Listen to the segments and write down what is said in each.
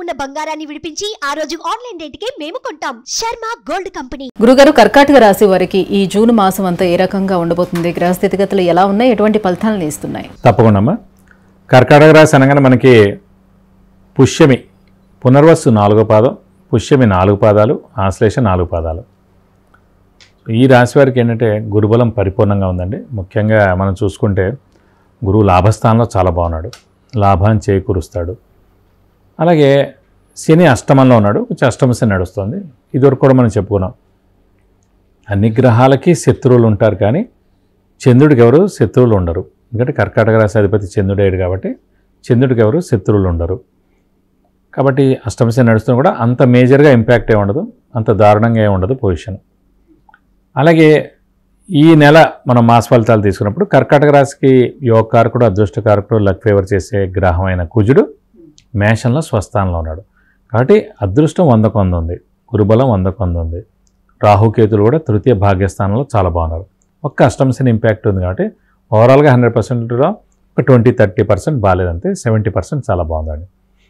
ఉన్న బంగారాన్ని విడిపించి ఆ రోజు ఆన్లైన్ రేటుకే మేము కొంటాం శర్మ గోల్డ్ కంపెనీ గురుగారు కర్కాటక రాశి వారికి ఈ జూన్ మాసం అంతా ఏ రకంగా ఉండబోతుంది గ్రహ స్థితిగతులు ఎలా ఉన్నాయి ఎటువంటి ఫలితాలను ఇస్తున్నాయి తప్పకుండా అమ్మా కర్కాటక రాశి అనగానే మనకి పుష్యమి పునర్వస్సు నాలుగో పాదం పుష్యమి నాలుగు పాదాలు ఆశ్లేష నాలుగు పాదాలు ఈ రాశి వారికి ఏంటంటే గురుబలం పరిపూర్ణంగా ఉందండి ముఖ్యంగా మనం చూసుకుంటే గురువు లాభస్థానంలో చాలా బాగున్నాడు లాభాన్ని చేకూరుస్తాడు అలాగే శని అష్టమంలో ఉన్నాడు కొంచెం అష్టమ శని నడుస్తుంది ఇదివరకు కూడా మనం చెప్పుకున్నాం అన్ని గ్రహాలకి శత్రువులు ఉంటారు కానీ చంద్రుడికి ఎవరు శత్రువులు ఉండరు ఎందుకంటే కర్కాటక రాశి అధిపతి చంద్రుడేడు కాబట్టి చంద్రుడికి ఎవరు శత్రువులు ఉండరు కాబట్టి అష్టమశని నడుస్తున్నా కూడా అంత మేజర్గా ఇంపాక్ట్ ఏ ఉండదు అంత దారుణంగా ఏ ఉండదు పొజిషన్ అలాగే ఈ నెల మనం మాస ఫలితాలు తీసుకున్నప్పుడు కర్కాటక రాశికి యోగకారకుడు అదృష్టకారకుడు లక్ ఫేవర్ చేసే గ్రహం అయిన కుజుడు మేషంలో స్వస్థానంలో ఉన్నాడు కాబట్టి అదృష్టం వందకు వంద ఉంది గురుబలం వందకు వంద ఉంది రాహుకేతులు కూడా తృతీయ భాగ్యస్థానంలో చాలా బాగున్నారు ఒక్క అష్టమశని ఇంపాక్ట్ ఉంది కాబట్టి ఓవరాల్గా హండ్రెడ్ పర్సెంట్లో ఒక ట్వంటీ థర్టీ పర్సెంట్ బాగాలేదంటే సెవెంటీ పర్సెంట్ చాలా బాగుందండి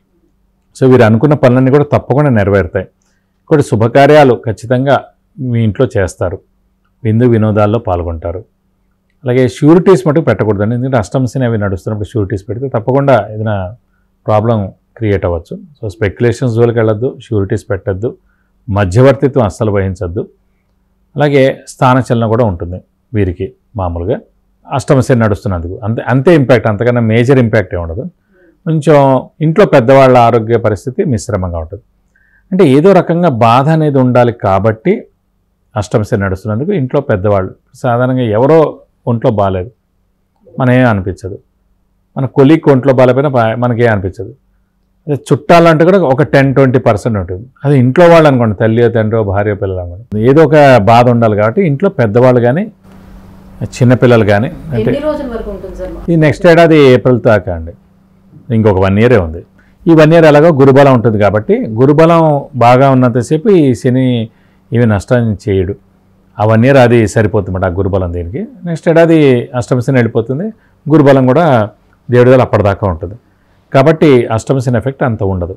సో వీరు అనుకున్న పనులన్నీ కూడా తప్పకుండా నెరవేరుతాయి కొన్ని శుభకార్యాలు ఖచ్చితంగా మీ ఇంట్లో చేస్తారు విందు వినోదాల్లో పాల్గొంటారు అలాగే షూరిటీస్ మటుకు పెట్టకూడదండి ఎందుకంటే అష్టమశని అవి నడుస్తున్నప్పుడు షూరిటీస్ పెడితే తప్పకుండా ఏదైనా ప్రాబ్లం క్రియేట్ అవ్వచ్చు సో స్పెక్యులేషన్స్ జోలికి వెళ్ళొద్దు షూరిటీస్ పెట్టద్దు మధ్యవర్తిత్వం అస్సలు వహించద్దు అలాగే స్థానచలనం కూడా ఉంటుంది వీరికి మామూలుగా అష్టమశని నడుస్తున్నందుకు అంతే అంతే ఇంపాక్ట్ అంతకన్నా మేజర్ ఇంపాక్ట్ ఏమి ఉండదు కొంచెం ఇంట్లో పెద్దవాళ్ళ ఆరోగ్య పరిస్థితి మిశ్రమంగా ఉంటుంది అంటే ఏదో రకంగా బాధ అనేది ఉండాలి కాబట్టి అష్టమశని నడుస్తున్నందుకు ఇంట్లో పెద్దవాళ్ళు సాధారణంగా ఎవరో ఒంట్లో బాగాలేదు మనకేం అనిపించదు మన కొలీక్ ఒంట్లో బాగాలేకపోయినా బా- మనకేం అనిపించదు అదే చుట్టాలంటే కూడా ఒక టెన్ ట్వంటీ పర్సెంట్ ఉంటుంది అది ఇంట్లో వాళ్ళు అనుకోండి తల్లి తండ్రి భార్య పిల్లలు అనుకోండి ఏదో ఒక బాధ ఉండాలి కాబట్టి ఇంట్లో పెద్దవాళ్ళు కానీ చిన్నపిల్లలు కానీ అంటే రోజుల వరకు ఉంటుంది సార్ ఈ నెక్స్ట్ ఏడాది ఏప్రిల్ దాకా అండి ఇంకొక వన్ ఇయరే ఉంది ఈ వన్ ఇయర్ ఎలాగో గురుబలం ఉంటుంది కాబట్టి గురుబలం బాగా ఉన్నంతసేపు ఈ శని ఇవి నష్టాన్ని చేయడు ఆ వన్ ఇయర్ అది సరిపోతుంది ఆ గురుబలం దీనికి నెక్స్ట్ ఏడాది అష్టమశని వెళ్ళిపోతుంది గురుబలం కూడా దేవుడిదలు అప్పటిదాకా ఉంటుంది కాబట్టి అష్టమశని ఎఫెక్ట్ అంత ఉండదు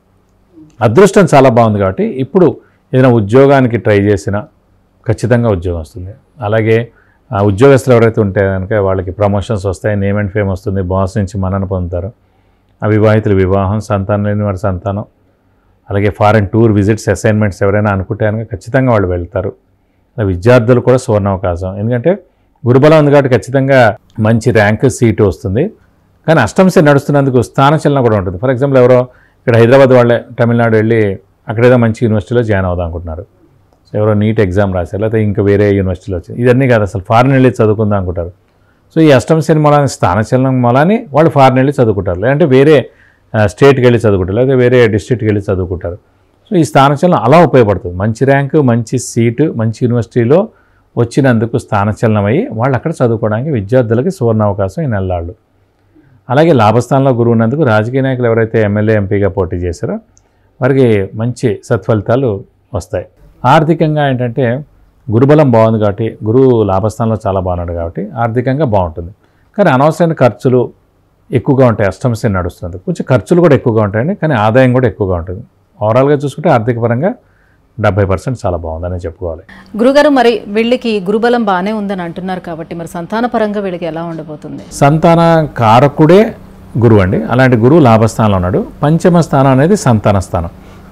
అదృష్టం చాలా బాగుంది కాబట్టి ఇప్పుడు ఏదైనా ఉద్యోగానికి ట్రై చేసినా ఖచ్చితంగా ఉద్యోగం వస్తుంది అలాగే ఆ ఉద్యోగస్తులు ఎవరైతే ఉంటే కనుక వాళ్ళకి ప్రమోషన్స్ వస్తాయి నేమ్ అండ్ ఫేమ్ వస్తుంది బాస్ నుంచి మన్నన పొందుతారు అవివాహితులు వివాహం సంతానం లేని వారి సంతానం అలాగే ఫారెన్ టూర్ విజిట్స్ అసైన్మెంట్స్ ఎవరైనా అనుకుంటే కనుక ఖచ్చితంగా వాళ్ళు వెళ్తారు అలా విద్యార్థులు కూడా సువర్ణావకాశం ఎందుకంటే గురుబలం ఉంది కాబట్టి ఖచ్చితంగా మంచి ర్యాంక్ సీటు వస్తుంది కానీ అష్టంశ నడుస్తున్నందుకు స్థానచలనం కూడా ఉంటుంది ఫర్ ఎగ్జాంపుల్ ఎవరో ఇక్కడ హైదరాబాద్ వాళ్ళే తమిళనాడు వెళ్ళి అక్కడేదో మంచి యూనివర్సిటీలో జాయిన్ అవుదాం అనుకుంటున్నారు సో ఎవరో నీట్ ఎగ్జామ్ రాశారు లేకపోతే ఇంకా వేరే యూనివర్సిటీలో వచ్చింది ఇదన్నీ కాదు అసలు ఫారెన్ వెళ్ళి చదువుకుందాం అనుకుంటారు సో ఈ అష్టమ శని మూలాన్ని స్థానచలనం మూలాన్ని వాళ్ళు ఫారెన్ వెళ్ళి చదువుకుంటారు లేదంటే వేరే ఆ, స్టేట్కి వెళ్ళి చదువుకుంటారు లేదా వేరే డిస్ట్రిక్ట్కి వెళ్ళి చదువుకుంటారు సో ఈ స్థానచలనం అలా ఉపయోగపడుతుంది మంచి ర్యాంకు మంచి సీటు మంచి యూనివర్సిటీలో వచ్చినందుకు స్థానచలనం అయ్యి వాళ్ళు అక్కడ చదువుకోవడానికి విద్యార్థులకి సువర్ణ అవకాశం ఈ నెలలాళ్ళు అలాగే లాభస్థానంలో గురువు ఉన్నందుకు రాజకీయ నాయకులు ఎవరైతే ఎమ్మెల్యే ఎంపీగా పోటీ చేశారో వారికి మంచి సత్ఫలితాలు వస్తాయి ఆర్థికంగా ఏంటంటే గురుబలం బాగుంది కాబట్టి గురువు లాభస్థానంలో చాలా బాగున్నాడు కాబట్టి ఆర్థికంగా బాగుంటుంది కానీ అనవసరమైన ఖర్చులు ఎక్కువగా ఉంటాయి అష్టమశని నడుస్తుంది కొంచెం ఖర్చులు కూడా ఎక్కువగా ఉంటాయండి కానీ ఆదాయం కూడా ఎక్కువగా ఉంటుంది ఓవరాల్గా చూసుకుంటే ఆర్థిక పరంగా డెబ్బై పర్సెంట్ చాలా బాగుందని చెప్పుకోవాలి గురుగారు మరి వీళ్ళకి గురుబలం బాగానే ఉందని అంటున్నారు కాబట్టి మరి సంతాన పరంగా వీళ్ళకి ఎలా ఉండబోతుంది సంతాన కారకుడే గురువు అండి అలాంటి గురువు లాభస్థానంలో ఉన్నాడు పంచమ స్థానం అనేది సంతాన స్థానం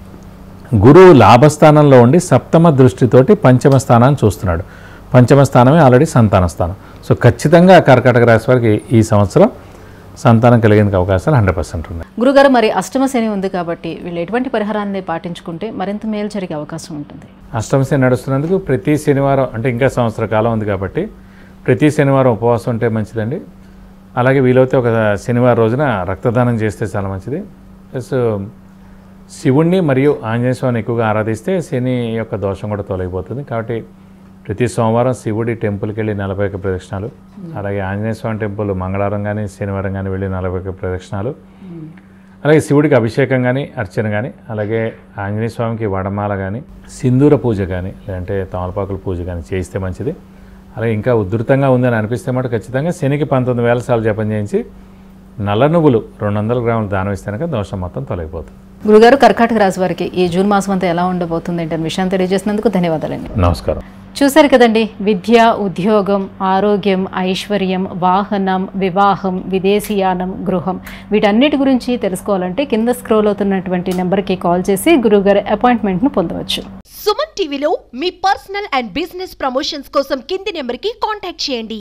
గురువు లాభస్థానంలో ఉండి సప్తమ దృష్టితోటి పంచమ స్థానాన్ని చూస్తున్నాడు పంచమ స్థానమే ఆల్రెడీ సంతాన స్థానం సో ఖచ్చితంగా కర్కాటక రాశి వారికి ఈ సంవత్సరం సంతానం కలిగేందుకు అవకాశాలు హండ్రెడ్ పర్సెంట్ ఉన్నాయి గురుగారు మరి అష్టమ శని ఉంది కాబట్టి వీళ్ళు ఎటువంటి పరిహారాన్ని పాటించుకుంటే మరింత మేలు జరిగే అవకాశం ఉంటుంది అష్టమ శని నడుస్తున్నందుకు ప్రతి శనివారం అంటే ఇంకా సంవత్సర కాలం ఉంది కాబట్టి ప్రతి శనివారం ఉపవాసం ఉంటే మంచిదండి అలాగే వీలైతే ఒక శనివారం రోజున రక్తదానం చేస్తే చాలా మంచిది ప్లస్ శివుణ్ణి మరియు ఆంజనేయ స్వామిని ఎక్కువగా ఆరాధిస్తే శని యొక్క దోషం కూడా తొలగిపోతుంది కాబట్టి ప్రతి సోమవారం శివుడి టెంపుల్కి వెళ్ళి నలభై ఒక్క ప్రదక్షిణాలు అలాగే ఆంజనేయ స్వామి టెంపుల్ మంగళవారం కానీ శనివారం కానీ వెళ్ళి నలభై ఒక్క ప్రదక్షిణాలు అలాగే శివుడికి అభిషేకం కానీ అర్చన కానీ అలాగే ఆంజనేయ స్వామికి వడమాల కానీ సింధూర పూజ కానీ లేదంటే తమలపాకుల పూజ కానీ చేయిస్తే మంచిది అలాగే ఇంకా ఉధృతంగా ఉందని అనిపిస్తే మాట ఖచ్చితంగా శనికి పంతొమ్మిది వేల సార్లు జపం చేయించి నల్ల నువ్వులు రెండు వందల గ్రాములు దానం ఇస్తే కనుక దోషం మొత్తం తొలగిపోతుంది గురుగారు కర్కాటక రాశి వారికి ఈ జూన్ మాసం అంతా ఎలా ఉండబోతుంది ఏంటనే విషయాన్ని తెలియజేసినందుకు ధన్యవాదాలండి నమస్కారం చూశారు కదండి విద్య ఉద్యోగం ఆరోగ్యం ఐశ్వర్యం వాహనం వివాహం విదేశీయానం గృహం వీటన్నిటి గురించి తెలుసుకోవాలంటే కింద స్క్రోల్ అవుతున్నటువంటి నెంబర్కి కాల్ చేసి గురుగారి అపాయింట్మెంట్ను పొందవచ్చు సుమన్ టీవీలో మీ పర్సనల్ అండ్ బిజినెస్ ప్రమోషన్స్ కోసం కింది నెంబర్కి కాంటాక్ట్ చేయండి